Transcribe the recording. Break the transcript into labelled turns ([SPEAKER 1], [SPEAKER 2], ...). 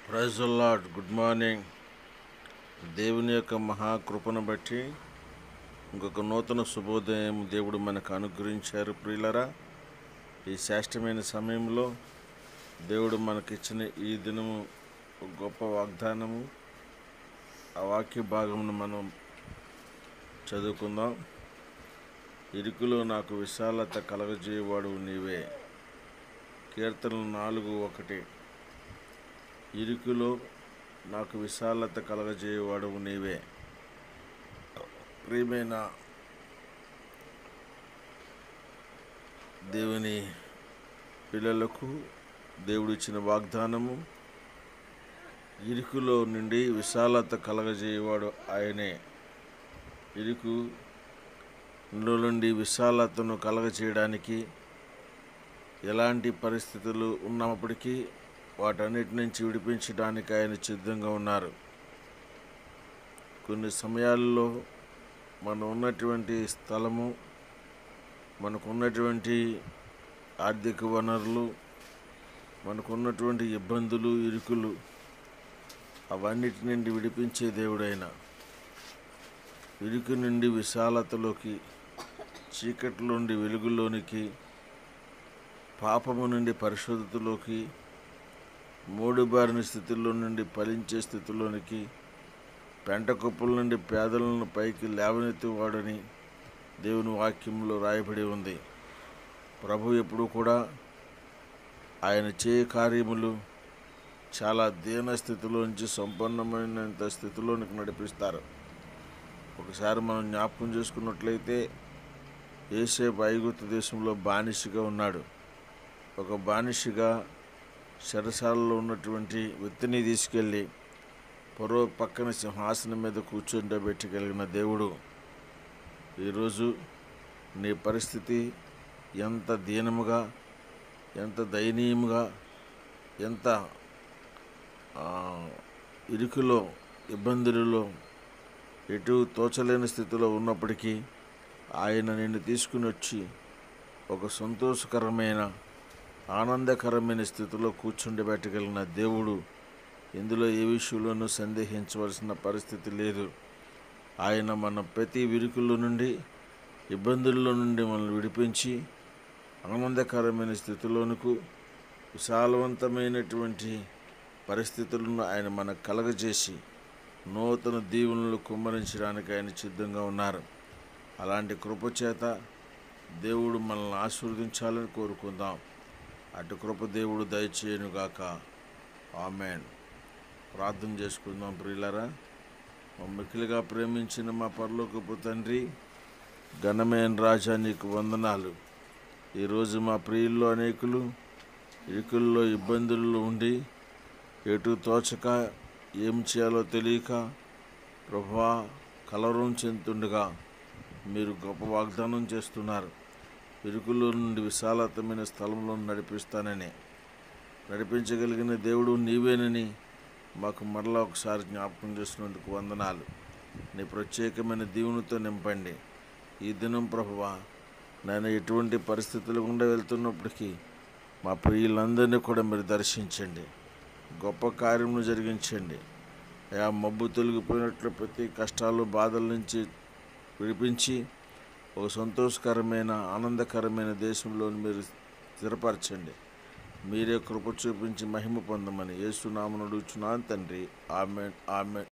[SPEAKER 1] praise lord good morning దేవుని యొక్క మహాకృపను బట్టి ఇంకొక నూతన శుభోదయం దేవుడు మనకు అనుగ్రహించారు ప్రియులరా ఈ శ్రేష్టమైన సమయంలో దేవుడు మనకిచ్చిన ఈ దినము ఒక గొప్ప వాగ్దానము ఆ వాక్య భాగమును మనం చదువుకుందాం ఇరుకులో నాకు విశాలత కలగజేయవాడు నీవే కీర్తనలు నాలుగు ఒకటి ఇరుకులో నాకు విశాలత కలగజేయవాడు నీవే ప్రియమైన దేవుని పిల్లలకు దేవుడిచ్చిన వాగ్దానము ఇరుకులో నుండి విశాలత కలగజేయవాడు ఆయనే ఇరుకు ఇందులో నుండి విశాలతను కలగచేయడానికి ఎలాంటి పరిస్థితులు ఉన్నప్పటికీ వాటన్నిటి నుంచి విడిపించడానికి ఆయన సిద్ధంగా ఉన్నారు కొన్ని సమయాల్లో మనం ఉన్నటువంటి స్థలము మనకు ఉన్నటువంటి ఆర్థిక వనరులు మనకున్నటువంటి ఇబ్బందులు ఇరుకులు అవన్నిటి నుండి విడిపించే దేవుడైన ఇరుకు నుండి విశాలతలోకి చీకటి నుండి వెలుగులోనికి పాపము నుండి పరిశుద్ధతలోకి మూడుబారిన స్థితిలో నుండి ఫలించే స్థితిలోనికి పెంట కుప్పల నుండి పేదలను పైకి లేవనెత్తివాడని దేవుని వాక్యంలో రాయబడి ఉంది ప్రభు ఎప్పుడు కూడా ఆయన చే కార్యములు చాలా దీన స్థితిలోంచి సంపన్నమైనంత స్థితిలోనికి నడిపిస్తారు ఒకసారి మనం జ్ఞాపకం చేసుకున్నట్లయితే ఏసేపు ఐగుప్తు దేశంలో బానిసగా ఉన్నాడు ఒక బానిసగా చెరసాలలో ఉన్నటువంటి వ్యక్తిని తీసుకెళ్ళి పొరవ పక్కన సింహాసనం మీద కూర్చోబెట్టగలిగిన దేవుడు ఈరోజు నీ పరిస్థితి ఎంత దీనముగా ఎంత దయనీయముగా ఎంత ఆ, ఇరుకులో ఇబ్బందులలో ఎటు తోచలేని స్థితిలో ఉన్నప్పటికీ ఆయన నిన్ను తీసుకుని వచ్చి ఒక సంతోషకరమైన ఆనందకరమైన స్థితిలో కూర్చుండబెట్టగలిగిన దేవుడు ఇందులో ఏ విషయంలోనూ సందేహించవలసిన పరిస్థితి లేదు ఆయన మన ప్రతి విరుకుల నుండి ఇబ్బందుల్లో నుండి మనల్ని విడిపించి ఆనందకరమైన స్థితిలోనికి విశాలవంతమైనటువంటి పరిస్థితులను ఆయన మనకు కలగజేసి నూతన దీవులను కుమ్మరించడానికి ఆయన సిద్ధంగా ఉన్నారు అలాంటి కృపచేత దేవుడు మనల్ని ఆశీర్వదించాలని కోరుకుందాం అటు కృప దేవుడు దయచేయనుగాక ఆమెన్ ప్రార్థన చేసుకుందాం ప్రియులరా మా మిక్కిలిగా ప్రేమించిన మా పరలోకపు తండ్రి ఘనమైన రాజా నీకు వందనాలు ఈరోజు మా ప్రియుల్లో అనేకులు ఇరుకుల్లో ఇబ్బందుల్లో ఉండి ఎటు తోచక ఏం చేయాలో తెలియక ప్రభా కలవరం చెందుతుండగా మీరు గొప్ప వాగ్దానం చేస్తున్నారు ఇరుకులో నుండి విశాలతమైన స్థలంలో నడిపిస్తానని నడిపించగలిగిన దేవుడు నీవేనని మాకు మరలా ఒకసారి జ్ఞాపకం చేసినందుకు వందనాలు నీ ప్రత్యేకమైన దీవునితో నింపండి ఈ దినం ప్రభువా నేను ఎటువంటి పరిస్థితులు గుండా వెళ్తున్నప్పటికీ మా ప్రియులందరినీ కూడా మీరు దర్శించండి గొప్ప కార్యమును జరిగించండి ఆ మబ్బు తొలగిపోయినట్లు ప్రతి కష్టాలు బాధల నుంచి విడిపించి ఒక సంతోషకరమైన ఆనందకరమైన దేశంలో మీరు స్థిరపరచండి మీరే కృప చూపించి మహిమ పొందమని యేసునామను అడుగుచున్నాను తండ్రి ఆమె ఆమె